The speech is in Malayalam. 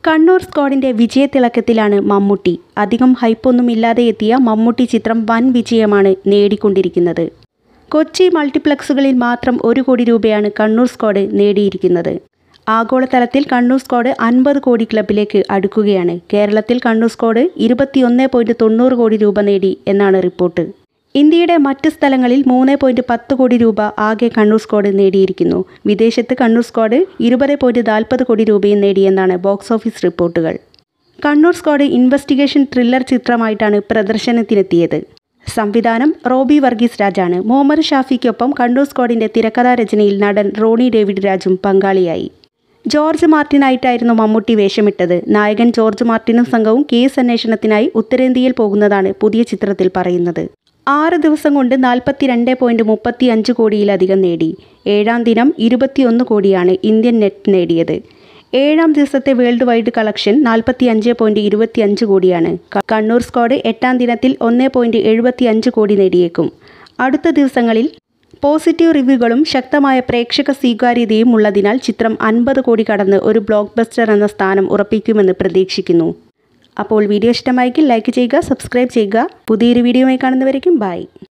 കണ്ണൂർ സ്ക്വാഡിന്റെ വിജയത്തിളക്കത്തിലാണ് മമ്മൂട്ടി അധികം ഹൈപ്പൊന്നും ഇല്ലാതെ എത്തിയ മമ്മൂട്ടി ചിത്രം വൻ വിജയമാണ് നേടിക്കൊണ്ടിരിക്കുന്നത് കൊച്ചി മൾട്ടിപ്ലക്സുകളിൽ മാത്രം ഒരു കോടി രൂപയാണ് കണ്ണൂർ സ്ക്വാഡ് നേടിയിരിക്കുന്നത് ആഗോളതലത്തിൽ കണ്ണൂർ സ്ക്വാഡ് അൻപത് കോടി ക്ലബിലേക്ക് അടുക്കുകയാണ് കേരളത്തിൽ കണ്ണൂർ സ്ക്വാഡ് ഇരുപത്തിയൊന്ന് പോയിന്റ് തൊണ്ണൂറ് കോടി രൂപ നേടി എന്നാണ് റിപ്പോർട്ട് ഇന്ത്യയുടെ മറ്റ് സ്ഥലങ്ങളിൽ മൂന്ന് പോയിന്റ് പത്ത് കോടി രൂപ ആകെ കണ്ണൂർ സ്ക്വാഡ് നേടിയിരിക്കുന്നു വിദേശത്ത് കണ്ണൂർ സ്ക്വാഡ് ഇരുപത് പോയിന്റ് നാൽപ്പത് കോടി രൂപയും നേടിയെന്നാണ് ബോക്സ് ഓഫീസ് റിപ്പോർട്ടുകൾ കണ്ണൂർ സ്ക്വാഡ് ഇൻവെസ്റ്റിഗേഷൻ ത്രില്ലർ ചിത്രമായിട്ടാണ് പ്രദർശനത്തിനെത്തിയത് സംവിധാനം റോബി വർഗീസ് രാജാണ് മുഹമ്മദ് ഷാഫിക്കൊപ്പം കണ്ണൂർ സ്ക്വാഡിന്റെ തിരക്കഥാ രചനയിൽ നടൻ റോണി ഡേവിഡ് രാജും പങ്കാളിയായി ജോർജ് മാർട്ടിനായിട്ടായിരുന്നു മമ്മൂട്ടി വേഷമിട്ടത് നായകൻ ജോർജ് മാർട്ടിനും സംഘവും കേസ് അന്വേഷണത്തിനായി ഉത്തരേന്ത്യയിൽ പോകുന്നതാണ് പുതിയ ചിത്രത്തിൽ പറയുന്നത് ആറ് ദിവസം കൊണ്ട് നാൽപ്പത്തിരണ്ട് പോയിന്റ് മുപ്പത്തി അഞ്ച് കോടിയിലധികം നേടി ഏഴാം ദിനം ഇരുപത്തിയൊന്ന് കോടിയാണ് ഇന്ത്യൻ നെറ്റ് നേടിയത് ഏഴാം ദിവസത്തെ വേൾഡ് വൈഡ് കളക്ഷൻ നാൽപ്പത്തി അഞ്ച് പോയിന്റ് ഇരുപത്തി അഞ്ച് കോടിയാണ് ക- കണ്ണൂർ സ്ക്വാഡ് എട്ടാം ദിനത്തിൽ ഒന്ന് പോയിന്റ് എഴുപത്തി അഞ്ച് കോടി നേടിയേക്കും അടുത്ത ദിവസങ്ങളിൽ പോസിറ്റീവ് റിവ്യൂകളും ശക്തമായ പ്രേക്ഷക സ്വീകാര്യതയും ഉള്ളതിനാൽ ചിത്രം അൻപത് കോടി കടന്ന് ഒരു ബ്ലോക്ക് ബസ്റ്റർ എന്ന സ്ഥാനം ഉറപ്പിക്കുമെന്ന് പ്രതീക്ഷിക്കുന്നു അപ്പോൾ വീഡിയോ ഇഷ്ടമായെങ്കിൽ ലൈക്ക് ചെയ്യുക സബ്സ്ക്രൈബ് ചെയ്യുക പുതിയൊരു വീഡിയോയുമായി കാണുന്നവരേക്കും ബൈ